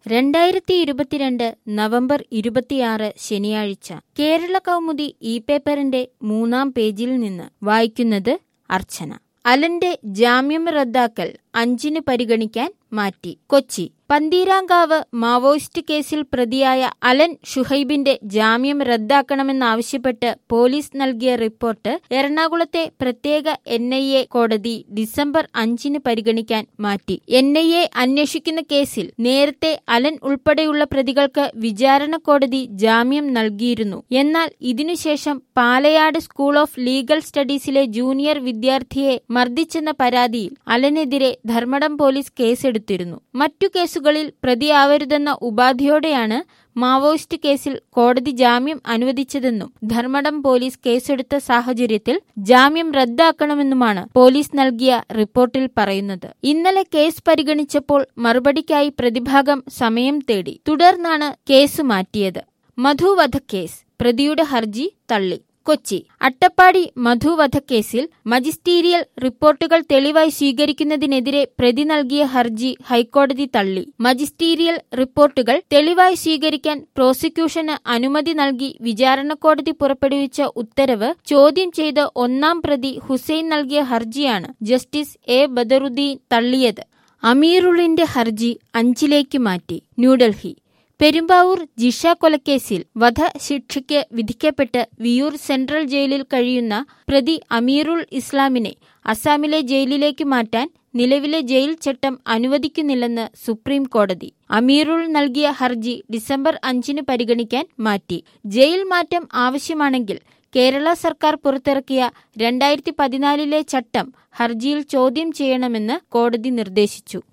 രണ്ടായിരത്തി ഇരുപത്തിരണ്ട് നവംബർ ഇരുപത്തിയാറ് ശനിയാഴ്ച കേരള കൗമുദി ഇ പേപ്പറിന്റെ മൂന്നാം പേജിൽ നിന്ന് വായിക്കുന്നത് അർച്ചന അലന്റെ ജാമ്യം റദ്ദാക്കൽ അഞ്ചിന് പരിഗണിക്കാൻ മാറ്റി കൊച്ചി പന്തീരാങ്കാവ് മാവോയിസ്റ്റ് കേസിൽ പ്രതിയായ അലൻ ഷുഹൈബിന്റെ ജാമ്യം റദ്ദാക്കണമെന്നാവശ്യപ്പെട്ട് പോലീസ് നൽകിയ റിപ്പോർട്ട് എറണാകുളത്തെ പ്രത്യേക എൻ ഐ എ കോടതി ഡിസംബർ അഞ്ചിന് പരിഗണിക്കാൻ മാറ്റി എൻ ഐ എ അന്വേഷിക്കുന്ന കേസിൽ നേരത്തെ അലൻ ഉൾപ്പെടെയുള്ള പ്രതികൾക്ക് വിചാരണ കോടതി ജാമ്യം നൽകിയിരുന്നു എന്നാൽ ഇതിനുശേഷം പാലയാട് സ്കൂൾ ഓഫ് ലീഗൽ സ്റ്റഡീസിലെ ജൂനിയർ വിദ്യാർത്ഥിയെ മർദ്ദിച്ചെന്ന പരാതിയിൽ അലനെതിരെ ധർമ്മടം പോലീസ് കേസെടുത്തിരുന്നു മറ്റു കേസുകളിൽ പ്രതിയാവരുതെന്ന ഉപാധിയോടെയാണ് മാവോയിസ്റ്റ് കേസിൽ കോടതി ജാമ്യം അനുവദിച്ചതെന്നും ധർമ്മടം പോലീസ് കേസെടുത്ത സാഹചര്യത്തിൽ ജാമ്യം റദ്ദാക്കണമെന്നുമാണ് പോലീസ് നൽകിയ റിപ്പോർട്ടിൽ പറയുന്നത് ഇന്നലെ കേസ് പരിഗണിച്ചപ്പോൾ മറുപടിക്കായി പ്രതിഭാഗം സമയം തേടി തുടർന്നാണ് കേസ് മാറ്റിയത് മധു വധക്കേസ് പ്രതിയുടെ ഹർജി തള്ളി കൊച്ചി അട്ടപ്പാടി മധു വധക്കേസിൽ മജിസ്റ്റീരിയൽ റിപ്പോർട്ടുകൾ തെളിവായി സ്വീകരിക്കുന്നതിനെതിരെ പ്രതി നൽകിയ ഹർജി ഹൈക്കോടതി തള്ളി മജിസ്റ്റീരിയൽ റിപ്പോർട്ടുകൾ തെളിവായി സ്വീകരിക്കാൻ പ്രോസിക്യൂഷന് അനുമതി നൽകി വിചാരണ കോടതി പുറപ്പെടുവിച്ച ഉത്തരവ് ചോദ്യം ചെയ്ത് ഒന്നാം പ്രതി ഹുസൈൻ നൽകിയ ഹർജിയാണ് ജസ്റ്റിസ് എ ബദറുദ്ദീൻ തള്ളിയത് അമീറുളിന്റെ ഹർജി അഞ്ചിലേക്ക് മാറ്റി ന്യൂഡൽഹി പെരുമ്പാവൂർ ജിഷ കൊലക്കേസിൽ വധശിക്ഷയ്ക്ക് വിധിക്കപ്പെട്ട് വിയൂർ സെൻട്രൽ ജയിലിൽ കഴിയുന്ന പ്രതി അമീറുൾ ഇസ്ലാമിനെ അസാമിലെ ജയിലിലേക്ക് മാറ്റാൻ നിലവിലെ ജയിൽ ചട്ടം അനുവദിക്കുന്നില്ലെന്ന് സുപ്രീം കോടതി അമീറുൾ നൽകിയ ഹർജി ഡിസംബർ അഞ്ചിന് പരിഗണിക്കാൻ മാറ്റി ജയിൽ മാറ്റം ആവശ്യമാണെങ്കിൽ കേരള സർക്കാർ പുറത്തിറക്കിയ രണ്ടായിരത്തി പതിനാലിലെ ചട്ടം ഹർജിയിൽ ചോദ്യം ചെയ്യണമെന്ന് കോടതി നിർദ്ദേശിച്ചു